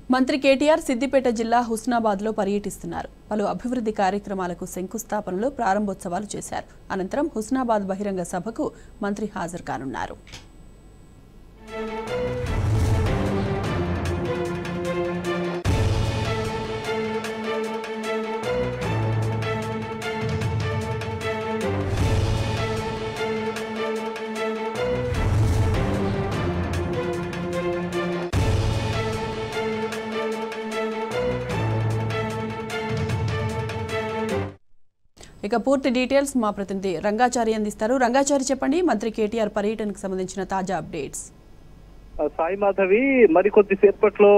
మంత్రి కేటీఆర్ సిద్దిపేట జిల్లా హుస్నాబాద్లో పర్యటిస్తున్నారు పలు అభివృద్ధి కార్యక్రమాలకు శంకుస్థాపనలు ప్రారంభోత్సవాలు చేశారు అనంతరం హుస్నాబాద్ బహిరంగ సభకు మంత్రి హాజరు కానున్నారు ఇక పూర్తి డీటెయిల్స్ మా ప్రతినిధి రంగాచారి అందిస్తారు రంగాచారి చెప్పండి మంత్రి కేటీఆర్ పర్యటనకు సంబంధించిన తాజా అప్డేట్స్ ఆ, సాయి మాధవి మరికొద్ది సేపట్లో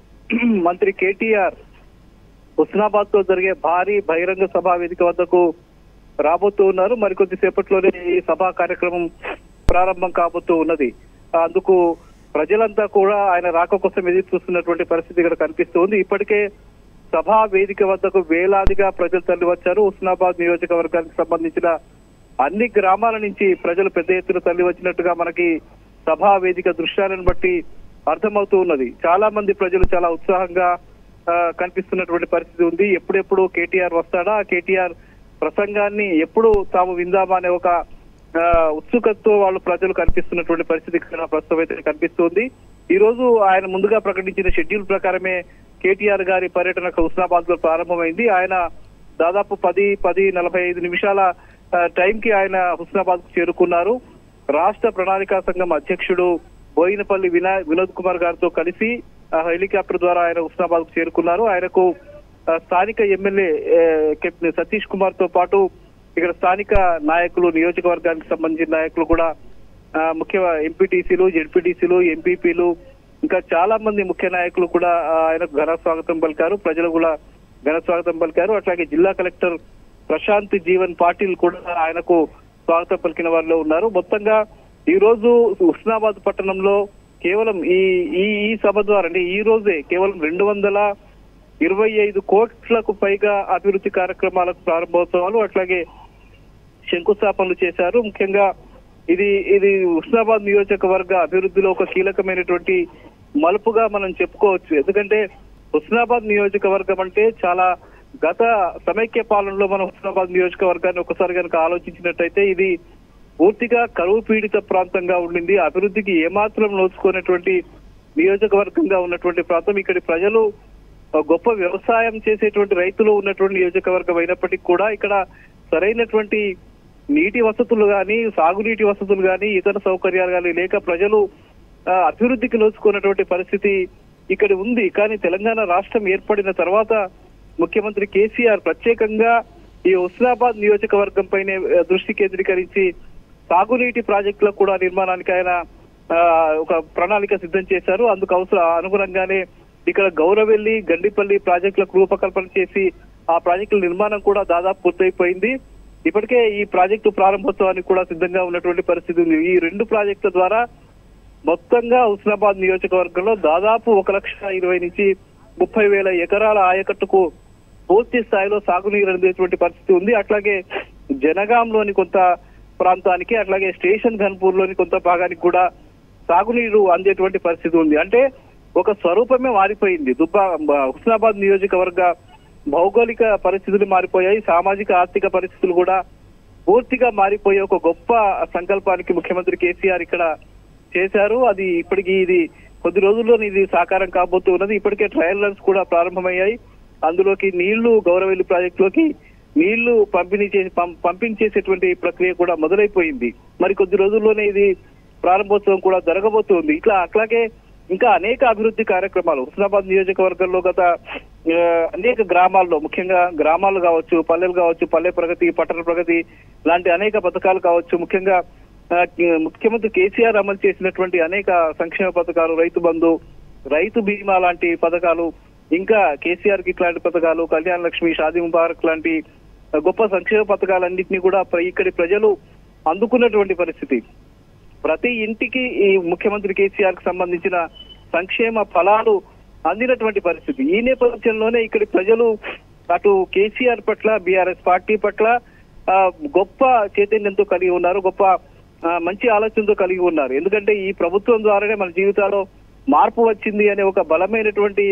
మంత్రి కేటీఆర్ హుస్నాబాద్ లో జరిగే భారీ బహిరంగ సభా వేదిక వద్దకు రాబోతూ ఉన్నారు మరికొద్ది సేపట్లోనే ఈ సభా కార్యక్రమం ప్రారంభం కాబోతూ ఉన్నది ఆ, అందుకు ప్రజలంతా కూడా ఆయన రాక కోసం ఎదురు చూస్తున్నటువంటి పరిస్థితి ఇక్కడ కనిపిస్తూ ఉంది ఇప్పటికే సభా వేదిక వద్దకు వేలాదిగా ప్రజలు తరలి వచ్చారు హుస్నాబాద్ నియోజకవర్గానికి సంబంధించిన అన్ని గ్రామాల నుంచి ప్రజలు పెద్ద ఎత్తున తరలి వచ్చినట్టుగా మనకి సభా వేదిక దృశ్యాలను బట్టి అర్థమవుతూ ఉన్నది చాలా మంది ప్రజలు చాలా ఉత్సాహంగా ఆ, కనిపిస్తున్నటువంటి పరిస్థితి ఉంది ఎప్పుడెప్పుడు కేటీఆర్ వస్తాడా కేటీఆర్ ప్రసంగాన్ని ఎప్పుడు తాము విందామా అనే ఒక ఆ, ఉత్సుకతతో వాళ్ళు ప్రజలు కనిపిస్తున్నటువంటి పరిస్థితి ఇక్కడ ప్రస్తుతం అయితే కనిపిస్తుంది ఈ రోజు ఆయన ముందుగా ప్రకటించిన షెడ్యూల్ ప్రకారమే కేటీఆర్ గారి పర్యటన హుస్నాబాద్ లో ప్రారంభమైంది ఆయన దాదాపు పది పది నలభై ఐదు నిమిషాల ఆ, టైంకి ఆయన హుస్నాబాద్ కు చేరుకున్నారు రాష్ట్ర ప్రణాళికా సంఘం అధ్యక్షుడు బోయినపల్లి వినా వినోద్ కుమార్ గారితో కలిసి ఆ, హెలికాప్టర్ ద్వారా ఆయన హుస్నాబాద్ కు చేరుకున్నారు ఆయనకు ఆ, స్థానిక ఎమ్మెల్యే ఏ, కెప్టెన్ సతీష్ కుమార్ తో పాటు ఇక్కడ స్థానిక నాయకులు నియోజకవర్గానికి సంబంధించిన నాయకులు కూడా ఆ, ముఖ్య ఎంపీటీసీలు జెడ్పీటీసీలు ఎంపీపీలు ఇంకా చాలా మంది ముఖ్య నాయకులు కూడా ఆ, ఆయనకు ఘన స్వాగతం పలికారు ప్రజలు కూడా ఘన స్వాగతం పలికారు అట్లాగే జిల్లా కలెక్టర్ ప్రశాంత్ జీవన్ పాటిల్ కూడా ఆయనకు స్వాగతం పలికిన వారిలో ఉన్నారు మొత్తంగా ఈ రోజు హుస్నాబాద్ పట్టణంలో కేవలం ఈ ఈ ఈ సభ ద్వారా అంటే ఈ రోజే కేవలం రెండు వందల ఇరవై ఐదు కోట్లకు పైగా అభివృద్ధి కార్యక్రమాలకు ప్రారంభోత్సవాలు అట్లాగే శంకుస్థాపనలు చేశారు ముఖ్యంగా ఇది ఇది హుస్నాబాద్ నియోజకవర్గ అభివృద్ధిలో ఒక కీలకమైనటువంటి మలుపుగా మనం చెప్పుకోవచ్చు ఎందుకంటే హుస్నాబాద్ నియోజకవర్గం అంటే చాలా గత సమైక్య పాలనలో మనం హుస్నాబాద్ నియోజకవర్గాన్ని ఒకసారి కనుక ఆలోచించినట్టయితే ఇది పూర్తిగా కరువు పీడిత ప్రాంతంగా ఉండింది అభివృద్ధికి ఏమాత్రం నోచుకునేటువంటి నియోజకవర్గంగా ఉన్నటువంటి ప్రాంతం ఇక్కడి ప్రజలు ఆ, గొప్ప వ్యవసాయం చేసేటువంటి రైతులు ఉన్నటువంటి నియోజకవర్గం అయినప్పటికీ కూడా ఇక్కడ సరైనటువంటి నీటి వసతులు కానీ సాగునీటి వసతులు కానీ ఇతర సౌకర్యాలు కానీ లేక ప్రజలు ఆ, అభివృద్ధికి నోచుకున్నటువంటి పరిస్థితి ఇక్కడ ఉంది కానీ తెలంగాణ రాష్ట్రం ఏర్పడిన తర్వాత ముఖ్యమంత్రి కేసీఆర్ ప్రత్యేకంగా ఈ హుస్నాబాద్ నియోజకవర్గం పైనే ఆ, దృష్టి కేంద్రీకరించి సాగునీటి ప్రాజెక్టుల కూడా నిర్మాణానికి ఆయన ఆ, ఒక ప్రణాళిక సిద్ధం చేశారు అందుకు అవసరం అనుగుణంగానే ఇక్కడ గౌరవెల్లి గండిపల్లి ప్రాజెక్టులకు రూపకల్పన చేసి ఆ ప్రాజెక్టుల నిర్మాణం కూడా దాదాపు పూర్తయిపోయింది ఇప్పటికే ఈ ప్రాజెక్టు ప్రారంభోత్సవానికి కూడా సిద్ధంగా ఉన్నటువంటి పరిస్థితి ఉంది ఈ రెండు ప్రాజెక్టుల ద్వారా మొత్తంగా హుస్నాబాద్ నియోజకవర్గంలో దాదాపు ఒక లక్ష ఇరవై నుంచి ముప్పై వేల ఎకరాల ఆయకట్టుకు పూర్తి స్థాయిలో సాగునీరు అందేటువంటి పరిస్థితి ఉంది అట్లాగే జనగాంలోని కొంత ప్రాంతానికి అట్లాగే స్టేషన్ ఘన్పూర్ లోని కొంత భాగానికి కూడా సాగునీరు అందేటువంటి పరిస్థితి ఉంది అంటే ఒక స్వరూపమే మారిపోయింది దుబ్బా హుస్నాబాద్ నియోజకవర్గ భౌగోళిక పరిస్థితులు మారిపోయాయి సామాజిక ఆర్థిక పరిస్థితులు కూడా పూర్తిగా మారిపోయే ఒక గొప్ప సంకల్పానికి ముఖ్యమంత్రి కేసీఆర్ ఇక్కడ చేశారు అది ఇప్పటికి ఇది కొద్ది రోజుల్లో ఇది సాకారం కాబోతూ ఉన్నది ఇప్పటికే ట్రయల్ రన్స్ కూడా ప్రారంభమయ్యాయి అందులోకి నీళ్లు గౌరవెల్లి ప్రాజెక్టులోకి నీళ్లు పంపిణీ చేసి పం- పంపించేసేటువంటి ప్రక్రియ కూడా మొదలైపోయింది మరి కొద్ది రోజుల్లోనే ఇది ప్రారంభోత్సవం కూడా జరగబోతుంది ఇట్లా అట్లాగే ఇంకా అనేక అభివృద్ధి కార్యక్రమాలు హుస్నాబాద్ నియోజకవర్గంలో గత ఆ, అనేక గ్రామాల్లో ముఖ్యంగా గ్రామాలు కావచ్చు పల్లెలు కావచ్చు పల్లె ప్రగతి పట్టణ ప్రగతి లాంటి అనేక పథకాలు కావచ్చు ముఖ్యంగా ఆ, కి- ముఖ్యమంత్రి కేసీఆర్ అమలు చేసినటువంటి అనేక సంక్షేమ పథకాలు రైతు బంధు రైతు బీమా లాంటి పథకాలు ఇంకా కేసీఆర్ కి ఇట్లాంటి పథకాలు కళ్యాణ లక్ష్మి షాదీ ముబారక్ లాంటి గొప్ప సంక్షేమ పథకాలన్నింటినీ కూడా ప్ర- ఇక్కడి ప్రజలు అందుకున్నటువంటి పరిస్థితి ప్రతి ఇంటికి ఈ ముఖ్యమంత్రి కేసీఆర్ కి సంబంధించిన సంక్షేమ ఫలాలు అందినటువంటి పరిస్థితి ఈ నేపథ్యంలోనే ఇక్కడి ప్రజలు అటు కేసీఆర్ పట్ల బీఆర్ఎస్ పార్టీ పట్ల ఆ, గొప్ప చైతన్యంతో కలిగి ఉన్నారు గొప్ప ఆ, మంచి ఆలోచనతో కలిగి ఉన్నారు ఎందుకంటే ఈ ప్రభుత్వం ద్వారానే మన జీవితాల్లో మార్పు వచ్చింది అనే ఒక బలమైనటువంటి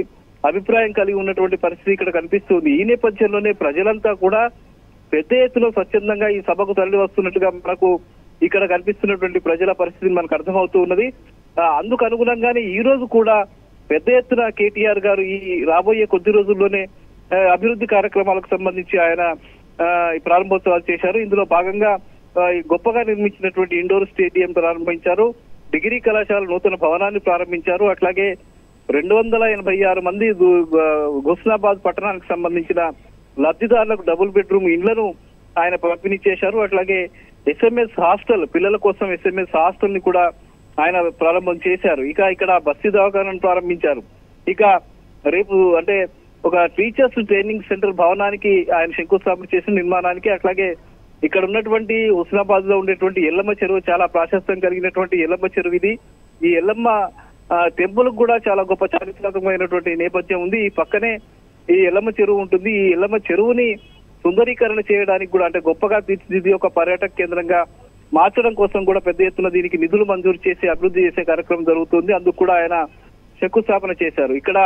అభిప్రాయం కలిగి ఉన్నటువంటి పరిస్థితి ఇక్కడ కనిపిస్తుంది ఈ నేపథ్యంలోనే ప్రజలంతా కూడా పెద్ద ఎత్తున స్వచ్ఛందంగా ఈ సభకు తరలి వస్తున్నట్టుగా మనకు ఇక్కడ కనిపిస్తున్నటువంటి ప్రజల పరిస్థితి మనకు అర్థమవుతూ ఉన్నది ఆ, అందుకు అనుగుణంగానే ఈ రోజు కూడా పెద్ద ఎత్తున కేటీఆర్ గారు ఈ రాబోయే కొద్ది రోజుల్లోనే ఆ, అభివృద్ధి కార్యక్రమాలకు సంబంధించి ఆయన ఆ, ఈ ప్రారంభోత్సవాలు చేశారు ఇందులో భాగంగా ఆ, ఈ గొప్పగా నిర్మించినటువంటి ఇండోర్ స్టేడియం ప్రారంభించారు డిగ్రీ కళాశాల నూతన భవనాన్ని ప్రారంభించారు అట్లాగే రెండు వందల ఎనభై ఆరు మంది గు- గు- హుస్నాబాద్ పట్టణానికి సంబంధించిన లబ్ధిదారులకు డబుల్ బెడ్రూమ్ ఇండ్లను ఆయన పంపిణీ చేశారు అట్లాగే ఎస్ఎంఎస్ హాస్టల్ పిల్లల కోసం ఎస్ఎంఎస్ హాస్టల్ ని కూడా ఆయన ప్రారంభం చేశారు ఇక ఇక్కడ బస్తీ దవాఖానను ప్రారంభించారు ఇక రేపు అంటే ఒక టీచర్స్ ట్రైనింగ్ సెంటర్ భవనానికి ఆయన శంకుస్థాపన చేసిన నిర్మాణానికి అట్లాగే ఇక్కడ ఉన్నటువంటి హుస్నాబాద్ లో ఉండేటువంటి ఎల్లమ్మ చెరువు చాలా ప్రాశస్త్యం కలిగినటువంటి ఎల్లమ్మ చెరువు ఇది ఈ ఎల్లమ్మ టెంపుల్ కూడా చాలా గొప్ప చారిత్రాత్మకమైనటువంటి నేపథ్యం ఉంది ఈ పక్కనే ఈ ఎల్లమ్మ చెరువు ఉంటుంది ఈ ఎల్లమ్మ చెరువుని సుందరీకరణ చేయడానికి కూడా అంటే గొప్పగా తీర్చిదిద్ది ఒక పర్యాటక కేంద్రంగా మార్చడం కోసం కూడా పెద్ద ఎత్తున దీనికి నిధులు మంజూరు చేసి అభివృద్ధి చేసే కార్యక్రమం జరుగుతుంది అందుకు కూడా ఆయన శంకుస్థాపన చేశారు ఇక్కడ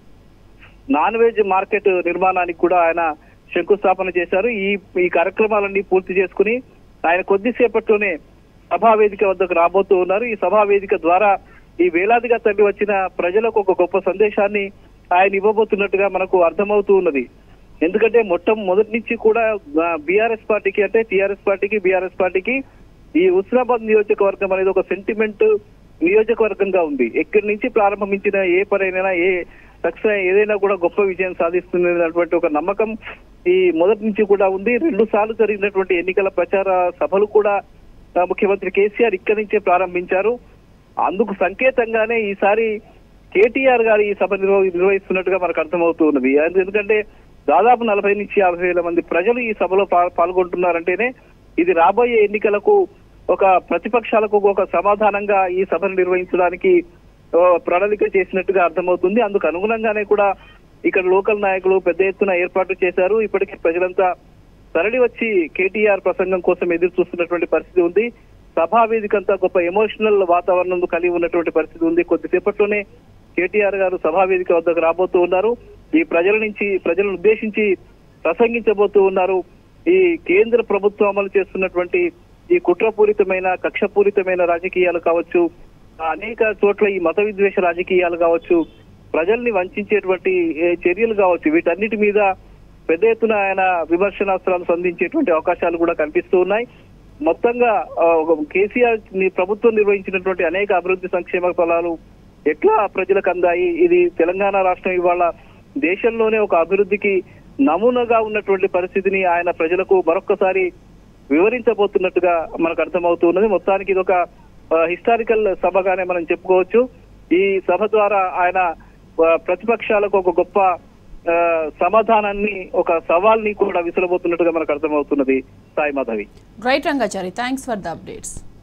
నాన్ వెజ్ మార్కెట్ నిర్మాణానికి కూడా ఆయన శంకుస్థాపన చేశారు ఈ ఈ కార్యక్రమాలన్నీ పూర్తి చేసుకుని ఆయన కొద్దిసేపట్లోనే సభా వేదిక వద్దకు రాబోతూ ఉన్నారు ఈ సభా వేదిక ద్వారా ఈ వేలాదిగా తరలి వచ్చిన ప్రజలకు ఒక గొప్ప సందేశాన్ని ఆయన ఇవ్వబోతున్నట్టుగా మనకు అర్థమవుతూ ఉన్నది ఎందుకంటే మొత్తం మొదటి నుంచి కూడా బీఆర్ఎస్ పార్టీకి అంటే టీఆర్ఎస్ పార్టీకి బీఆర్ఎస్ పార్టీకి ఈ హుస్నాబాద్ నియోజకవర్గం అనేది ఒక సెంటిమెంట్ నియోజకవర్గంగా ఉంది ఎక్కడి నుంచి ప్రారంభించిన ఏ పనైనా ఏ సక్సెస్ ఏదైనా కూడా గొప్ప విజయం సాధిస్తుంది అనేటువంటి ఒక నమ్మకం ఈ మొదటి నుంచి కూడా ఉంది రెండు సార్లు జరిగినటువంటి ఎన్నికల ప్రచార సభలు కూడా ఆ, ముఖ్యమంత్రి కేసీఆర్ ఇక్కడి నుంచే ప్రారంభించారు అందుకు సంకేతంగానే ఈసారి కేటీఆర్ గారు ఈ సభ నిర్వ- నిర్వహిస్తున్నట్టుగా మనకు అర్థమవుతూ ఉన్నది అది ఎందుకంటే దాదాపు నలభై నుంచి యాభై వేల మంది ప్రజలు ఈ సభలో పా- పాల్గొంటున్నారంటేనే ఇది రాబోయే ఎన్నికలకు ఒక ప్రతిపక్షాలకు ఒక సమాధానంగా ఈ సభను నిర్వహించడానికి ఆ, ప్రణాళిక చేసినట్టుగా అర్థమవుతుంది అందుకు అనుగుణంగానే కూడా ఇక్కడ లోకల్ నాయకులు పెద్ద ఎత్తున ఏర్పాటు చేశారు ఇప్పటికే ప్రజలంతా తరలి వచ్చి కేటీఆర్ ప్రసంగం కోసం ఎదురు చూస్తున్నటువంటి పరిస్థితి ఉంది సభా వేదిక అంతా గొప్ప ఎమోషనల్ వాతావరణం కలిగి ఉన్నటువంటి పరిస్థితి ఉంది కొద్దిసేపట్లోనే కేటీఆర్ గారు సభా వేదిక వద్దకు రాబోతూ ఉన్నారు ఈ ప్రజల నుంచి ప్రజలను ఉద్దేశించి ప్రసంగించబోతూ ఉన్నారు ఈ కేంద్ర ప్రభుత్వం అమలు చేస్తున్నటువంటి ఈ కుట్రపూరితమైన కక్షపూరితమైన రాజకీయాలు కావచ్చు అనేక చోట్ల ఈ మత విద్వేష రాజకీయాలు కావచ్చు ప్రజల్ని వంచేటువంటి ఏ, చర్యలు కావచ్చు వీటన్నిటి మీద పెద్ద ఎత్తున ఆయన విమర్శనాస్త్రాలు సంధించేటువంటి అవకాశాలు కూడా కనిపిస్తూ ఉన్నాయి మొత్తంగా ఆ, ఒక కేసీఆర్ ని ప్రభుత్వం నిర్వహించినటువంటి అనేక అభివృద్ధి సంక్షేమ ఫలాలు ఎట్లా ప్రజలకు అందాయి ఇది తెలంగాణ రాష్ట్రం ఇవాళ దేశంలోనే ఒక అభివృద్ధికి నమూనాగా ఉన్నటువంటి పరిస్థితిని ఆయన ప్రజలకు మరొక్కసారి వివరించబోతున్నట్టుగా మనకు అర్థమవుతూ ఉన్నది మొత్తానికి ఇది ఒక హిస్టారికల్ సభగానే మనం చెప్పుకోవచ్చు ఈ సభ ద్వారా ఆయన ఆ, ప్రతిపక్షాలకు ఒక గొప్ప ఆ, సమాధానాన్ని ఒక సవాల్ని కూడా విసరబోతున్నట్టుగా మనకు అర్థమవుతున్నది Sai Madhavi right Rangachari thanks for the updates